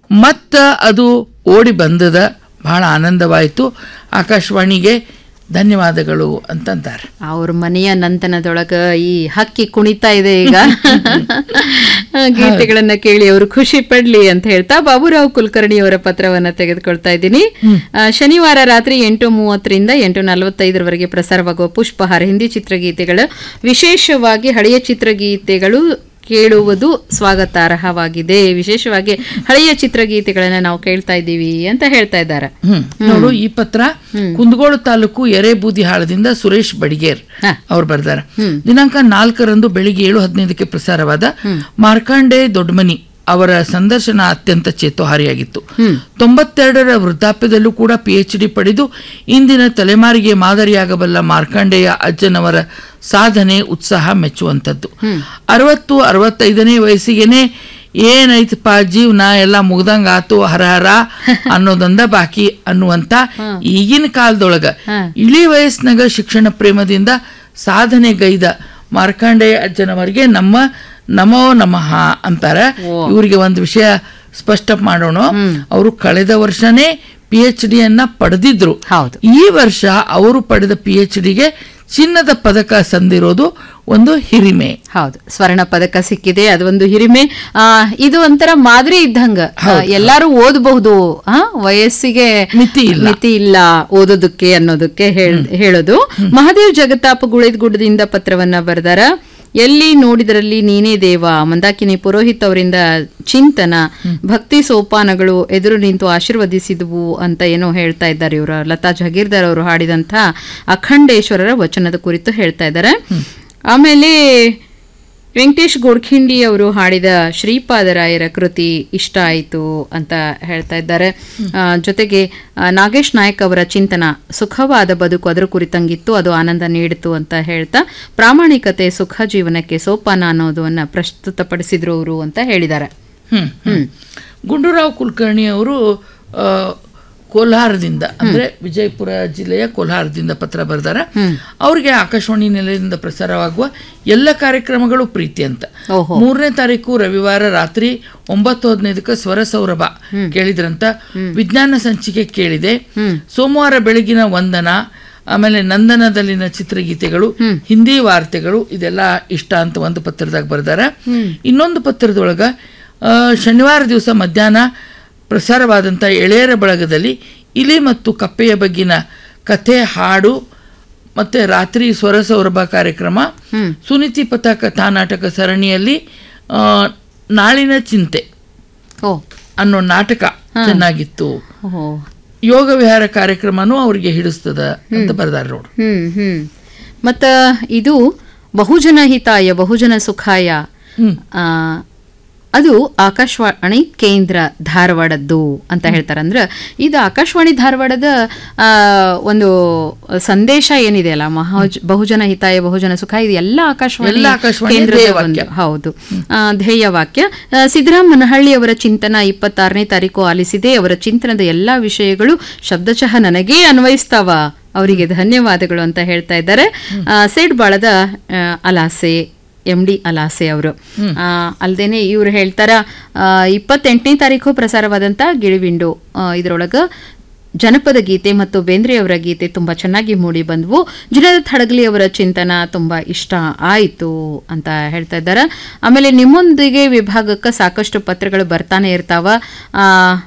ಮತ್ತ ಅದು ಓಡಿ ಬಂದದ ಬಹಳ ಆನಂದವಾಯಿತು ಆಕಾಶವಾಣಿಗೆ ಧನ್ಯವಾದಗಳು ಅಂತಂತಾರೆ ಅವ್ರ ಮನೆಯ ನಂತನದೊಳಗ ಈ ಹಕ್ಕಿ ಕುಣಿತಾ ಇದೆ ಈಗ ಗೀತೆಗಳನ್ನ ಕೇಳಿ ಅವರು ಖುಷಿ ಪಡ್ಲಿ ಅಂತ ಹೇಳ್ತಾ ಬಾಬುರಾವ್ ಕುಲಕರ್ಣಿ ಅವರ ಪತ್ರವನ್ನ ತೆಗೆದುಕೊಳ್ತಾ ಇದ್ದೀನಿ ಆ, ಶನಿವಾರ ರಾತ್ರಿ ಎಂಟು ಮೂವತ್ತರಿಂದ ಎಂಟು ನಲವತ್ತೈದರವರೆಗೆ ಪ್ರಸಾರವಾಗುವ ಪುಷ್ಪಹಾರ ಹಿಂದಿ ಚಿತ್ರಗೀತೆಗಳು ವಿಶೇಷವಾಗಿ ಹಳೆಯ ಚಿತ್ರಗೀತೆಗಳು ಕೇಳುವುದು ಸ್ವಾಗತಾರ್ಹವಾಗಿದೆ ವಿಶೇಷವಾಗಿ ಹಳೆಯ ಚಿತ್ರಗೀತೆಗಳನ್ನ ನಾವು ಕೇಳ್ತಾ ಇದ್ದೀವಿ ಅಂತ ಹೇಳ್ತಾ ಇದ್ದಾರೆ ಹ್ಮ್ ನೋಡು ಈ ಪತ್ರ ಕುಂದಗೋಳ ತಾಲೂಕು ಎರೆಬೂದಿಹಾಳದಿಂದ ಸುರೇಶ್ ಬಡಿಗೇರ್ ಹ. ಅವ್ರು ಬರ್ದಾರ ದಿನಾಂಕ ನಾಲ್ಕರಂದು ಬೆಳಿಗ್ಗೆ ಏಳು ಹದಿನೈದಕ್ಕೆ ಪ್ರಸಾರವಾದ ಮಾರ್ಕಾಂಡೆ ದೊಡ್ಡಮನಿ ಅವರ ಸಂದರ್ಶನ ಅತ್ಯಂತ ಚೇತೋಹಾರಿಯಾಗಿತ್ತು ತೊಂಬತ್ತೆರಡರ ವೃದ್ಧಾಪ್ಯದಲ್ಲೂ ಕೂಡ ಪಿ ಎಚ್ ಡಿ ಪಡೆದು ಇಂದಿನ ತಲೆಮಾರಿಗೆ ಮಾದರಿಯಾಗಬಲ್ಲ ಮಾರ್ಕಾಂಡೆಯ ಅಜ್ಜನವರ ಸಾಧನೆ ಉತ್ಸಾಹ ಮೆಚ್ಚುವಂಥದ್ದು ಅರವತ್ತು ಅರವತ್ತೈದನೇ ವಯಸ್ಸಿಗೆನೆ ಏನೈತಪ್ಪ ಜೀವನ ಎಲ್ಲ ಮುಗ್ದಂಗ ಆತು ಹರ ಹರ ಅನ್ನೋದೊಂದ ಬಾಕಿ ಅನ್ನುವಂತ ಈಗಿನ ಕಾಲದೊಳಗ ಇಳಿ ವಯಸ್ಸಿನಾಗ ಶಿಕ್ಷಣ ಪ್ರೇಮದಿಂದ ಸಾಧನೆಗೈದ ಮಾರ್ಕಾಂಡೇಯ ಅಜ್ಜನವರಿಗೆ ನಮ್ಮ ನಮೋ ನಮಃ ಅಂತಾರ ಇವರಿಗೆ ಒಂದು ವಿಷಯ ಸ್ಪಷ್ಟ ಮಾಡೋಣ ಅವರು ಕಳೆದ ವರ್ಷನೇ ಪಿ ಎಚ್ ಡಿಯನ್ನ ಪಡೆದಿದ್ರು ಹೌದು ಈ ವರ್ಷ ಅವರು ಪಡೆದ ಪಿ ಎಚ್ ಡಿಗೆ ಚಿನ್ನದ ಪದಕ ಸಂದಿರೋದು ಒಂದು ಹಿರಿಮೆ ಹೌದು ಸ್ವರ್ಣ ಪದಕ ಸಿಕ್ಕಿದೆ ಅದೊಂದು ಹಿರಿಮೆ ಆ, ಇದು ಒಂಥರ ಮಾದರಿ ಇದ್ದಂಗ ಆ, ಎಲ್ಲಾರು ಓದಬಹುದು ಆ, ವಯಸ್ಸಿಗೆ ಮಿತಿ ಇಲ್ಲ. ಮಿತಿ ಇಲ್ಲ ಓದೋದಕ್ಕೆ ಅನ್ನೋದಕ್ಕೆ ಹೇಳ್- ಹೇಳೋದು ಮಹಾದೇವ್ ಜಗತಾಪ ಗುಳಿದ್ಗುಡ್ಡದಿಂದ ಪತ್ರವನ್ನ ಬರೆದಾರ ಎಲ್ಲಿ ನೋಡಿದರಲ್ಲಿ ನೀನೇ ದೇವ ಮಂದಾಕಿನಿ ಪುರೋಹಿತ್ ಅವರಿಂದ ಚಿಂತನ ಭಕ್ತಿ ಸೋಪಾನಗಳು ಎದುರು ನಿಂತು ಆಶೀರ್ವದಿಸಿದವು ಅಂತ ಏನೋ ಹೇಳ್ತಾ ಇದ್ದಾರೆ ಇವರು ಲತಾ ಜಗೀರ್ದಾರ್ ಅವರು ಹಾಡಿದಂಥ ಅಖಂಡೇಶ್ವರರ ವಚನದ ಕುರಿತು ಹೇಳ್ತಾ ಇದ್ದಾರೆ ಆಮೇಲೆ ವೆಂಕಟೇಶ್ ಗೋಡ್ಖಿಂಡಿ ಅವರು ಹಾಡಿದ ಶ್ರೀಪಾದರಾಯರ ಕೃತಿ ಇಷ್ಟ ಆಯಿತು ಅಂತ ಹೇಳ್ತಾ ಇದ್ದಾರೆ ಆ, ಜೊತೆಗೆ ಆ, ನಾಗೇಶ್ ನಾಯಕ್ ಅವರ ಚಿಂತನ ಸುಖವಾದ ಬದುಕು ಅದರ ಕುರಿತಂಗಿತ್ತು ಅದು ಆನಂದ ನೀಡಿತು ಅಂತ ಹೇಳ್ತಾ ಪ್ರಾಮಾಣಿಕತೆ ಸುಖ ಜೀವನಕ್ಕೆ ಸೋಪಾನ ಅನ್ನೋದನ್ನ ಪ್ರಸ್ತುತಪಡಿಸಿದ್ರು ಅವರು ಅಂತ ಹೇಳಿದ್ದಾರೆ ಹ್ಮ್ ಹ್ಮ್ ಗುಂಡೂರಾವ್ ಕುಲಕರ್ಣಿ ಅವರು ಆ, ಕೋಲಾರದಿಂದ ಅಂದ್ರೆ ವಿಜಯಪುರ ಜಿಲ್ಲೆಯ ಕೋಲಾರದಿಂದ ಪತ್ರ ಬರೆದಾರ ಅವ್ರಿಗೆ ಆಕಾಶವಾಣಿ ನಿಲಯದಿಂದ ಪ್ರಸಾರವಾಗುವ ಎಲ್ಲ ಕಾರ್ಯಕ್ರಮಗಳು ಪ್ರೀತಿ ಅಂತ ಓಹೋ. ಮೂರನೇ ತಾರೀಕು ರವಿವಾರ ರಾತ್ರಿ ಒಂಬತ್ತು ಹದಿನೈದಕ್ಕೆ ಸ್ವರ ಸೌರಭ ಕೇಳಿದ್ರಂತ ವಿಜ್ಞಾನ ಸಂಚಿಕೆ ಕೇಳಿದೆ ಸೋಮವಾರ ಬೆಳಗಿನ ವಂದನ ಆಮೇಲೆ ನಂದನದಲ್ಲಿನ ಚಿತ್ರಗೀತೆಗಳು ಹಿಂದಿ ವಾರ್ತೆಗಳು ಇದೆಲ್ಲ ಇಷ್ಟ ಅಂತ ಒಂದು ಪತ್ರದಾಗ ಬರ್ದಾರ ಇನ್ನೊಂದು ಪತ್ರದೊಳಗ ಆ, ಶನಿವಾರ ದಿವಸ ಮಧ್ಯಾಹ್ನ ಪ್ರಸಾರವಾದಂಥ ಎಳೆಯರ ಬಳಗದಲ್ಲಿ ಇಲಿ ಮತ್ತು ಕಪ್ಪೆಯ ಬಗ್ಗಿನ ಕಥೆ ಹಾಡು ಮತ್ತೆ ರಾತ್ರಿ ಸ್ವರ ಸೌರಭ ಕಾರ್ಯಕ್ರಮ ಸುನೀತಿ ಪಥ ಕಥಾ ನಾಟಕ ಸರಣಿಯಲ್ಲಿ ಆ, ನಾಳಿನ ಚಿಂತೆ ಓ ಅನ್ನೋ ನಾಟಕ ಚೆನ್ನಾಗಿತ್ತು ಓಹೋ ಯೋಗ ವಿಹಾರ ಕಾರ್ಯಕ್ರಮನೂ ಅವರಿಗೆ ಹಿಡಿಸ್ತದ ಅಂತ ಬರ್ದಾರ ನೋಡು ಹ್ಮ್ ಹ್ಮ್ ಮತ್ತ ಇದು ಬಹುಜನ ಹಿತಾಯ ಬಹುಜನ ಸುಖಾಯ ಆ, ಅದು ಆಕಾಶವಾಣಿ ಕೇಂದ್ರ ಧಾರವಾಡದ್ದು ಅಂತ ಹೇಳ್ತಾರೆ ಅಂದ್ರೆ ಇದು ಆಕಾಶವಾಣಿ ಧಾರವಾಡದ ಆ, ಒಂದು ಸಂದೇಶ ಏನಿದೆ ಅಲ್ಲ ಮಹಾಜ್ ಬಹುಜನ ಹಿತಾಯ ಬಹುಜನ ಸುಖ ಇದು ಎಲ್ಲ ಆಕಾಶವಾಣಿ ಎಲ್ಲ ಆಕಾಶವಾಣಿ ಕೇಂದ್ರದ ಧ್ಯೇಯವಾಕ್ಯ. ಒಂದು ಹೌದು ಆ, ಧ್ಯೇಯ ವಾಕ್ಯ ಆ, ಸಿದ್ದರಾಮ ಮನಹಳ್ಳಿ ಅವರ ಚಿಂತನ ಇಪ್ಪತ್ತಾರನೇ ತಾರೀಕು ಆಲಿಸಿದೆ ಅವರ ಚಿಂತನದ ಎಲ್ಲಾ ವಿಷಯಗಳು ಶಬ್ದಶಃ ನನಗೇ ಅನ್ವಯಿಸ್ತಾವ ಅವರಿಗೆ ಧನ್ಯವಾದಗಳು ಅಂತ ಹೇಳ್ತಾ ಇದ್ದಾರೆ ಆ, ಸೇಡ್ ಬಾಳದ ಆ, ಅಲಾಸೆ ಎಂ ಡಿ ಅಲಾಸೆ ಅವರು ಅಲ್ಲದೇನೆ ಇವ್ರು ಹೇಳ್ತಾರ ಆ, ಇಪ್ಪತ್ತೆಂಟನೇ ತಾರೀಕು ಪ್ರಸಾರವಾದಂಥ ಗಿಳಿವಿಂಡು ಇದರೊಳಗ ಜನಪದ ಗೀತೆ ಮತ್ತು ಬೇಂದ್ರೆ ಅವರ ಗೀತೆ ತುಂಬ ಚೆನ್ನಾಗಿ ಮೂಡಿ ಬಂದವು ಜಿನದತ್ ಹಡಗಲಿ ಅವರ ಚಿಂತನ ತುಂಬ ಇಷ್ಟ ಆಯಿತು ಅಂತ ಹೇಳ್ತಾ ಇದ್ದಾರೆ ಆಮೇಲೆ ನಿಮ್ಮೊಂದಿಗೆ ವಿಭಾಗಕ್ಕೆ ಸಾಕಷ್ಟು ಪತ್ರಗಳು ಬರ್ತಾನೆ ಇರ್ತಾವ ಆ,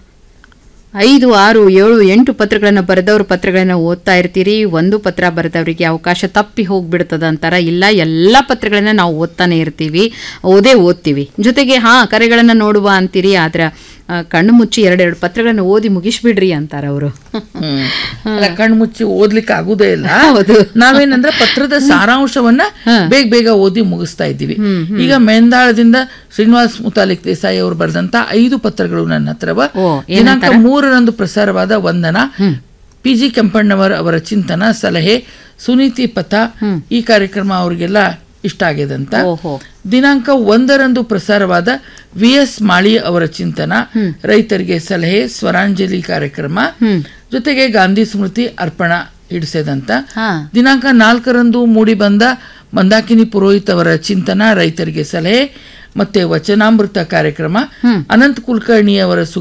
ಐದು ಆರು ಏಳು ಎಂಟು ಪತ್ರಗಳನ್ನು ಬರೆದವ್ರ ಪತ್ರಗಳನ್ನು ಓದ್ತಾ ಇರ್ತೀರಿ ಒಂದು ಪತ್ರ ಬರೆದವರಿಗೆ ಅವಕಾಶ ತಪ್ಪಿ ಹೋಗ್ಬಿಡ್ತದ ಅಂತಾರ ಇಲ್ಲ ಎಲ್ಲ ಪತ್ರಗಳನ್ನ ನಾವು ಓದ್ತಾನೆ ಇರ್ತೀವಿ ಓದೇ ಓದ್ತೀವಿ ಜೊತೆಗೆ ಹಾ ಕರೆಗಳನ್ನು ನೋಡುವ ಅಂತೀರಿ ಆದ್ರೆ ಆ, ಕಣ್ಣು ಮುಚ್ಚಿ ಎರಡೆರಡು ಪತ್ರಗಳನ್ನು ಓದಿ ಮುಗಿಸ್ಬಿಡ್ರಿ ಅಂತಾರ ಅವರು ಅಲ್ಲ ಕಣ್ಣು ಮುಚ್ಚಿ ಓದ್ಲಿಕ್ಕೆ ಆಗುದೇ ಇಲ್ಲ ಹೌದು. ನಾವೇನಂದ್ರೆ ಪತ್ರದ ಸಾರಾಂಶವನ್ನ ಬೇಗ ಬೇಗ ಓದಿ ಮುಗಿಸ್ತಾ ಇದ್ದೀವಿ ಈಗ ಮೆಂದಾಳದಿಂದ ಶ್ರೀನಿವಾಸ್ ಮುತಾಲಿಕ್ ದೇಸಾಯಿ ಅವರು ಬರೆದಂತ ಐದು ಪತ್ರಗಳು ನನ್ನ ಹತ್ರವ ಓ, ದಿನಾಂಕ ಮೂರರಂದು ಪ್ರಸಾರವಾದ ವಂದನ ಪಿ ಜಿ ಕೆಂಪಣ್ಣವರ್ ಅವರ ಚಿಂತನ ಸಲಹೆ ಸುನೀತಿ ಪಥ ಈ ಕಾರ್ಯಕ್ರಮ ಅವರಿಗೆಲ್ಲ ಇಷ್ಟ ಆಗ್ಯದಂತ ಓಹೋ ದಿನಾಂಕ ಒಂದರಂದು ಪ್ರಸಾರವಾದ ವಿ ಎಸ್ ಮಾಳಿ ಅವರ ಚಿಂತನ ರೈತರಿಗೆ ಸಲಹೆ ಸ್ವರಾಂಜಲಿ ಕಾರ್ಯಕ್ರಮ ಜೊತೆಗೆ ಗಾಂಧಿ ಸ್ಮೃತಿ ಅರ್ಪಣಾ ಹಿಡಿಸದಂತ ಹಾ ದಿನಾಂಕ ನಾಲ್ಕರಂದು ಮೂಡಿಬಂದ ಮಂದಾಕಿನಿ ಪುರೋಹಿತ್ ಅವರ ಚಿಂತನ ರೈತರಿಗೆ ಸಲಹೆ ಮತ್ತೆ ವಚನಾಮೃತ ಕಾರ್ಯಕ್ರಮ ಅನಂತ್ ಕುಲಕರ್ಣಿ ಅವರ